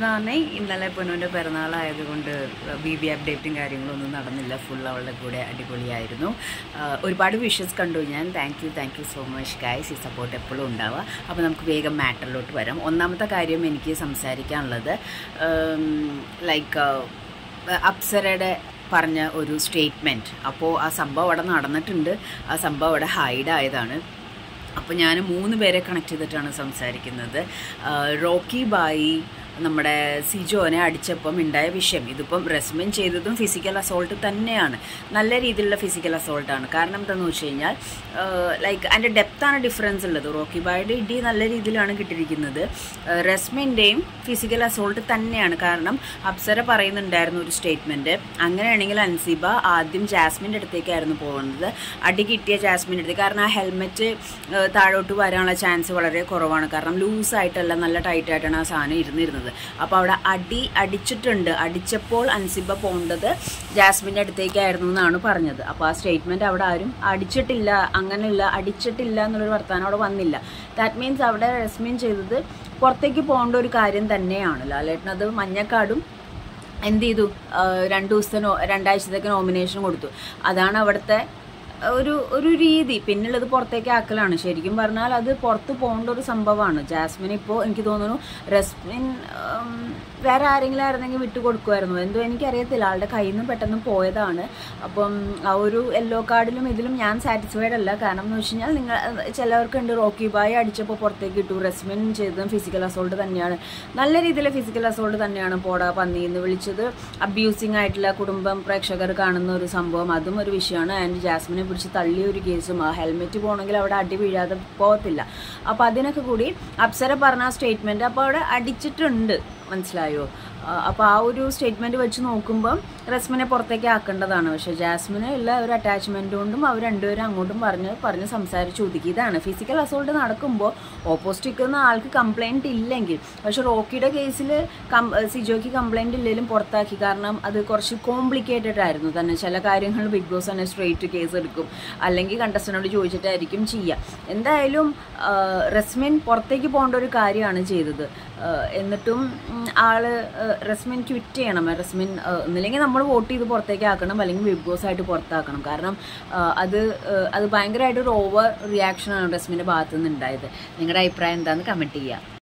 എന്ന് പറഞ്ഞാൽ ഇന്നലെ പൊന്നുവിൻ്റെ പിറന്നാളായതുകൊണ്ട് ബി ബി അപ്ഡേറ്റും കാര്യങ്ങളൊന്നും നടന്നില്ല ഫുൾ അവളുടെ കൂടെ അടിപൊളിയായിരുന്നു ആ, ഒരുപാട് വിഷസ് കണ്ടു ഞാൻ thank you thank you so much guys ഈ സപ്പോർട്ട് എപ്പോഴും ഉണ്ടാവുക അപ്പോൾ നമുക്ക് വേഗം മാറ്ററിലോട്ട് വരാം ഒന്നാമത്തെ കാര്യം എനിക്ക് സംസാരിക്കാനുള്ളത് ലൈക്ക് അപ്സരയുടെ പറഞ്ഞ ഒരു സ്റ്റേറ്റ്മെൻറ്റ് അപ്പോൾ ആ സംഭവം അവിടെ നടന്നിട്ടുണ്ട് ആ സംഭവം അവിടെ ഹൈഡ് ആയതാണ് അപ്പോൾ ഞാൻ മൂന്ന് പേരെ കണക്ട് ചെയ്തിട്ടാണ് സംസാരിക്കുന്നത് ആ, റോക്കി ബായി നമ്മുടെ സിജോനെ അടിച്ചപ്പം ഉണ്ടായ വിഷയം ഇതിപ്പം റെസ്മെൻ ചെയ്തതും ഫിസിക്കൽ അസോൾട്ട് തന്നെയാണ് നല്ല രീതിയിലുള്ള ഫിസിക്കൽ അസോൾട്ടാണ് കാരണം എന്താണെന്ന് വെച്ച് കഴിഞ്ഞാൽ ലൈക്ക് അതിൻ്റെ ഡെപ്താണ് ഡിഫറൻസ് ഉള്ളത് റോക്കി ബായുടെ ഇടി നല്ല രീതിയിലാണ് കിട്ടിയിരിക്കുന്നത് റെസ്മിൻ്റെയും ഫിസിക്കൽ അസോൾട്ട് തന്നെയാണ് കാരണം അപ്സര പറയുന്നുണ്ടായിരുന്നു ഒരു സ്റ്റേറ്റ്മെൻറ്റ് അങ്ങനെയാണെങ്കിൽ അൻസിബ ആദ്യം ജാസ്മിൻ്റെ അടുത്തേക്കായിരുന്നു പോകുന്നത് അടി കിട്ടിയ ജാസ്മിൻ്റെ അടുത്തേക്ക് കാരണം ആ ഹെൽമെറ്റ് താഴോട്ട് വരാനുള്ള ചാൻസ് വളരെ കുറവാണ് കാരണം ലൂസായിട്ടല്ല നല്ല ടൈറ്റായിട്ടാണ് ആ സാധനം ഇരുന്നിരുന്നത് അപ്പോൾ അവിടെ അടി അടിച്ചിട്ടുണ്ട് അടിച്ചപ്പോൾ അൻസിബ പോകേണ്ടത് ജാസ്മിൻ്റെ അടുത്തേക്കായിരുന്നു എന്നാണ് പറഞ്ഞത് അപ്പോൾ ആ സ്റ്റേറ്റ്മെൻറ്റ് അവിടെ ആരും അടിച്ചിട്ടില്ല അങ്ങനെയുള്ള അടിച്ചിട്ടില്ല എന്നുള്ളൊരു വർത്തമാനം അവിടെ വന്നില്ല ദാറ്റ് മീൻസ് അവിടെ റെസ്മിൻ ചെയ്തത് പുറത്തേക്ക് പോകേണ്ട ഒരു കാര്യം തന്നെയാണ് ലാലേട്ടനത് മഞ്ഞക്കാടും എന്ത് ചെയ്തു ആ, രണ്ട് ദിവസത്തെ നോ രണ്ടാഴ്ചത്തേക്ക് നോമിനേഷൻ കൊടുത്തു അതാണ് അവിടുത്തെ ഒരു ഒരു രീതി പിന്നുള്ളത് പുറത്തേക്ക് ആക്കലാണ് ശരിക്കും പറഞ്ഞാൽ അത് പുറത്ത് പോകേണ്ട ഒരു സംഭവമാണ് ജാസ്മിൻ ഇപ്പോൾ എനിക്ക് തോന്നുന്നു റെസ്മിൻ ഉം, വേറെ ആരെങ്കിലും ആയിരുന്നെങ്കിൽ വിട്ടു കൊടുക്കുമായിരുന്നു എന്തോ എനിക്കറിയത്തില്ല ആളുടെ കയ്യിൽ നിന്ന് പെട്ടെന്ന് പോയതാണ് അപ്പം ആ ഒരു യെല്ലോ കാർഡിലും ഇതിലും ഞാൻ സാറ്റിസ്ഫൈഡ് അല്ല കാരണം എന്ന് വെച്ച് കഴിഞ്ഞാൽ നിങ്ങൾ ചിലവർക്കുണ്ട് റോക്കി ബായ് അടിച്ചപ്പോൾ പുറത്തേക്ക് ഇട്ടു റെസ്മിൻ ചെയ്തതും ഫിസിക്കൽ അസോൾട്ട് തന്നെയാണ് നല്ല രീതിയിൽ ഫിസിക്കൽ അസോൾട്ട് തന്നെയാണ് പോടാ പന്നി എന്ന് വിളിച്ചത് അബ്യൂസിങ് ആയിട്ടുള്ള കുടുംബം പ്രേക്ഷകർ കാണുന്ന ഒരു സംഭവം അതും ഒരു വിഷയമാണ് ആൻഡ് ജാസ്മിനെ പിടിച്ച് തള്ളിയ ഒരു കേസും ആ ഹെൽമെറ്റ് പോകണമെങ്കിൽ അവിടെ അടി വീഴാതെ പോകത്തില്ല അപ്പോൾ അതിനൊക്കെ കൂടി അപ്സര പറഞ്ഞ ആ സ്റ്റേറ്റ്മെൻറ്റ് അപ്പോൾ അവിടെ അടിച്ചിട്ടുണ്ട് മനസ്സിലായോ അപ്പോൾ ആ ഒരു സ്റ്റേറ്റ്മെൻറ്റ് വെച്ച് നോക്കുമ്പം റസ്മിനെ പുറത്തേക്ക് ആക്കേണ്ടതാണ് പക്ഷേ ജാസ്മിന് ഉള്ള ഒരു അറ്റാച്ച്മെൻറ്റ് കൊണ്ടും അവർ രണ്ടുപേരും അങ്ങോട്ടും പറഞ്ഞ് പറഞ്ഞ് സംസാരിച്ച് ഒതുക്കി ഇതാണ് ഫിസിക്കൽ അസോൾട്ട് നടക്കുമ്പോൾ ഓപ്പോസിറ്റ് നിൽക്കുന്ന ആൾക്ക് കംപ്ലൈൻറ്റ് ഇല്ലെങ്കിൽ പക്ഷേ റോക്കിയുടെ കേസിൽ കം സിജോയ്ക്ക് കംപ്ലൈൻറ്റ് ഇല്ലെങ്കിലും പുറത്താക്കി കാരണം അത് കുറച്ച് കോംപ്ലിക്കേറ്റഡ് ആയിരുന്നു തന്നെ ചില കാര്യങ്ങൾ ബിഗ് ബോസ് തന്നെ സ്ട്രെയിറ്റ് കേസ് എടുക്കും അല്ലെങ്കിൽ കണ്ടസ്റ്റനോട് ചോദിച്ചിട്ടായിരിക്കും ചെയ്യുക എന്തായാലും ആ, റസ്മിൻ പുറത്തേക്ക് പോകേണ്ട ഒരു കാര്യമാണ് ചെയ്തത് ആ, എന്നിട്ടും ഉം, ആള് ആ, റസ്മിൻ ക്വിറ്റ് ചെയ്യണം റസ്മിൻ ആ, ഒന്നില്ലെങ്കിൽ നമ്മൾ വോട്ട് ചെയ്ത് പുറത്തേക്ക് ആക്കണം അല്ലെങ്കിൽ ബിഗ് ബോസ് ആയിട്ട് പുറത്താക്കണം കാരണം ആ, അത് ആ, അത് ഭയങ്കരമായിട്ട് ഒരു ഓവർ റിയാക്ഷനാണ് റസ്മിൻ്റെ ഭാഗത്തു നിന്ന് ഉണ്ടായത് നിങ്ങളുടെ അഭിപ്രായം എന്താണെന്ന് കമൻറ്റ് ചെയ്യുക